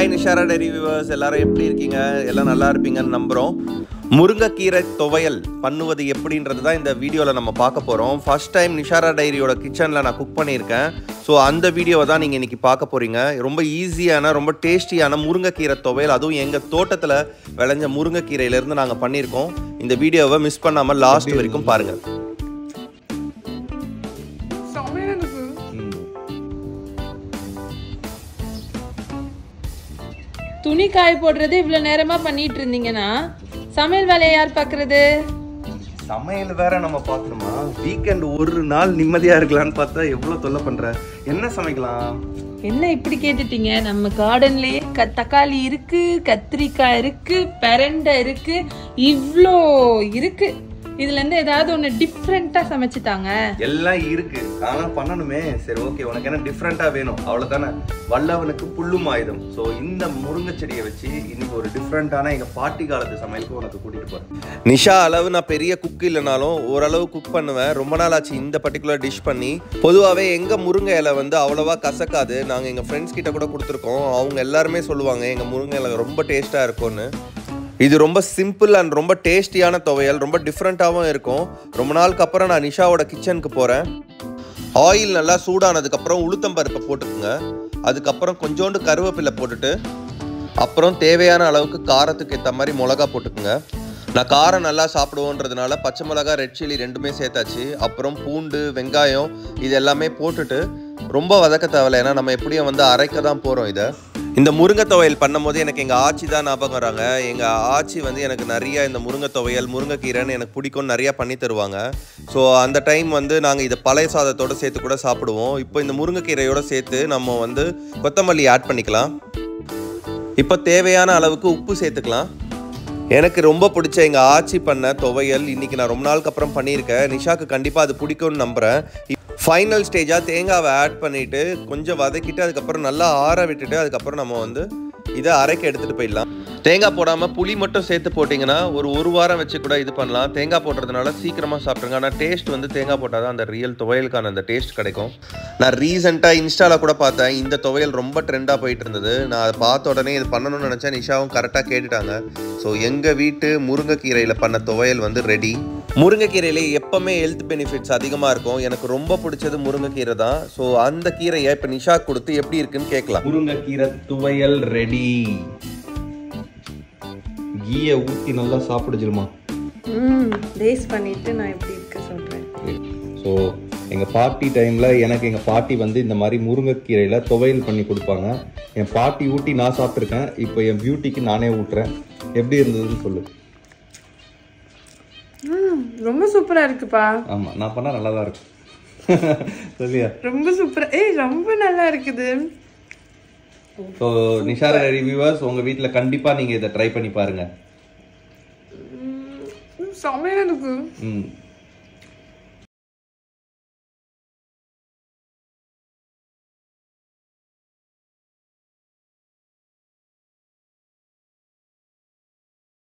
hi நிஷாரா Terry viewers எல்லாரும் எப்படி இருக்கீங்க எல்லாம் நல்லா இருப்பீங்கன்னு நம்புகிறோம் முருங்கைக்கீரை துவையல் பண்ணுவது எப்படின்றது தான் இந்த வீடியோவில் நம்ம பார்க்க போகிறோம் ஃபர்ஸ்ட் டைம் நிஷாரா டைரியோட கிச்சனில் நான் குக் பண்ணியிருக்கேன் ஸோ அந்த வீடியோவை தான் நீங்கள் இன்றைக்கி பார்க்க போகிறீங்க ரொம்ப ஈஸியான ரொம்ப டேஸ்டியான முருங்கைக்கீரை துவையல் அதுவும் எங்கள் தோட்டத்தில் விளைஞ்ச முருங்கைக்கீரையிலேருந்து நாங்கள் பண்ணியிருக்கோம் இந்த வீடியோவை மிஸ் பண்ணாமல் லாஸ்ட் வரைக்கும் பாருங்கள் செம்மையா இருக்கு துணி காய போடுறது இவ்வளவு நேரமா பண்ணிட்டு இருந்தீங்கன்னா சமையல் வேலையை யார் பாக்குறது சமையல் வேற நம்ம பார்க்கணுமா வீக்கெண்ட் ஒரு நாள் நிம்மதியாக இருக்கலாம்னு பார்த்தா எவ்வளோ தொல்லை பண்ணுற என்ன சமைக்கலாம் என்ன இப்படி கேட்டுட்டீங்க நம்ம கார்டன்லயே க தக்காளி இருக்கு கத்திரிக்காய் இருக்கு பெரண்டை இருக்கு இவ்ளோ இருக்கு இதுல இருந்து ஏதாவது ஒண்ணு டிஃப்ரெண்டா சமைச்சுட்டாங்க எல்லாம் இருக்கு ஆனா பண்ணணுமே சரி ஓகே உனக்கு என்ன டிஃப்ரெண்டா வேணும் அவ்வளவுதானே வல்லவனுக்கு புல்லும் ஆயுதம் ஸோ இந்த முருங்கை செடியை வச்சு இன்னைக்கு ஒரு டிஃப்ரெண்டான எங்க பாட்டி காலத்து சமையலுக்கு உனக்கு கூட்டிட்டு போறேன் நிஷா அளவு நான் பெரிய குக் இல்லைனாலும் ஓரளவு குக் பண்ணுவேன் ரொம்ப நாள் ஆச்சு இந்த பர்டிகுலர் டிஷ் பண்ணி பொதுவாகவே எங்க முருங்கை இலை வந்து அவ்வளவா கசக்காது நாங்க எங்க ஃப்ரெண்ட்ஸ் கிட்ட கூட கொடுத்துருக்கோம் அவங்க எல்லாருமே சொல்லுவாங்க எங்க முருங்கை இலை ரொம்ப டேஸ்டா இருக்கும்னு இது ரொம்ப சிம்பிள் அண்ட் ரொம்ப டேஸ்டியான துவையல் ரொம்ப டிஃப்ரெண்ட்டாகவும் இருக்கும் ரொம்ப நாளுக்கு அப்புறம் நான் நிஷாவோட கிச்சனுக்கு போகிறேன் ஆயில் நல்லா சூடானதுக்கப்புறம் உளுத்தம்பருப்பை போட்டுக்குங்க அதுக்கப்புறம் கொஞ்சோண்டு கருவேப்பிலை போட்டுட்டு அப்புறம் தேவையான அளவுக்கு காரத்துக்கு ஏற்ற மாதிரி மிளகா போட்டுக்குங்க நான் காரம் நல்லா சாப்பிடுவோன்றதுனால பச்சை மிளகா ரெட் சில்லி ரெண்டுமே சேர்த்தாச்சு அப்புறம் பூண்டு வெங்காயம் இது எல்லாமே போட்டுட்டு ரொம்ப வதக்க தேவையில்ல ஏன்னா நம்ம எப்படியும் வந்து அரைக்க தான் போகிறோம் இதை இந்த முருங்கை துவையல் பண்ணும்போது எனக்கு எங்கள் ஆச்சி தான் ஞாபகம் வராங்க எங்கள் ஆச்சி வந்து எனக்கு நிறைய இந்த முருங்கை துவையல் முருங்கைக்கீரைன்னு எனக்கு பிடிக்கும் நிறையா பண்ணி தருவாங்க ஸோ அந்த டைம் வந்து நாங்கள் இதை பழைய சாதத்தோடு சேர்த்து கூட சாப்பிடுவோம் இப்போ இந்த முருங்கைக்கீரையோடு சேர்த்து நம்ம வந்து கொத்தமல்லி ஆட் பண்ணிக்கலாம் இப்போ தேவையான அளவுக்கு உப்பு சேர்த்துக்கலாம் எனக்கு ரொம்ப பிடிச்ச எங்கள் ஆச்சி பண்ண துவையல் இன்னைக்கு நான் ரொம்ப நாளுக்கு அப்புறம் பண்ணியிருக்கேன் நிஷாக்கு கண்டிப்பாக அது பிடிக்கும்னு நம்புகிறேன் ஃபைனல் ஸ்டேஜாக தேங்காவை ஆட் பண்ணிவிட்டு கொஞ்சம் வதக்கிட்டு அதுக்கப்புறம் நல்லா ஆற விட்டுட்டு அதுக்கப்புறம் நம்ம வந்து இதை அரைக்க எடுத்துகிட்டு போயிடலாம் தேங்காய் போடாமல் புளி மட்டும் சேர்த்து போட்டிங்கன்னா ஒரு ஒரு வாரம் வச்சு கூட இது பண்ணலாம் தேங்காய் போடுறதுனால சீக்கிரமாக சாப்பிட்ருங்க ஆனால் டேஸ்ட் வந்து தேங்காய் போட்டால் தான் அந்த ரியல் துவையலுக்கான அந்த டேஸ்ட் கிடைக்கும் நான் ரீசெண்டாக இன்ஸ்டாவில் கூட பார்த்தேன் இந்த துவையல் ரொம்ப ட்ரெண்டாக போயிட்டு இருந்தது நான் அதை பார்த்த உடனே இது பண்ணணும்னு நினச்சேன் நிஷாவும் கரெக்டாக கேட்டுட்டாங்க ஸோ எங்கள் வீட்டு முருங்கைக்கீரையில் பண்ண துவையல் வந்து ரெடி முருங்கைக்கீரையில எப்பவுமே ஹெல்த் பெனிஃபிட்ஸ் அதிகமாக இருக்கும் எனக்கு ரொம்ப பிடிச்சது முருங்கைக்கீரை தான் ஸோ அந்த கீரையை இப்போ நிஷா கொடுத்து எப்படி இருக்குன்னு கேட்கலாம் முருங்கைக்கீரை துவையல் ரெடி கீயை ஊற்றி நல்லா சாப்பிடுச்சிருமா ம் டேஸ்ட் பண்ணிட்டு நான் எப்படி இருக்க சொல்றேன் ஸோ எங்கள் பாட்டி டைமில் எனக்கு எங்கள் பாட்டி வந்து இந்த மாதிரி முருங்கைக்கீரையில் துவையல் பண்ணி கொடுப்பாங்க என் பாட்டி ஊட்டி நான் சாப்பிட்ருக்கேன் இப்போ என் பியூட்டிக்கு நானே ஊட்டுறேன் எப்படி இருந்ததுன்னு சொல்லு ம் ரொம்ப சூப்பரா இருக்குப்பா ஆமாம் நான் பண்ணால் நல்லா தான் இருக்கும் சொல்லியா ரொம்ப சூப்பரா ஏய் ரொம்ப நல்லா இருக்குது ஸோ நிஷார ரிவ்யூவர்ஸ் உங்கள் வீட்டில் கண்டிப்பாக நீங்கள் இதை ட்ரை பண்ணி பாருங்கள் செம்மையா இருக்கு ம்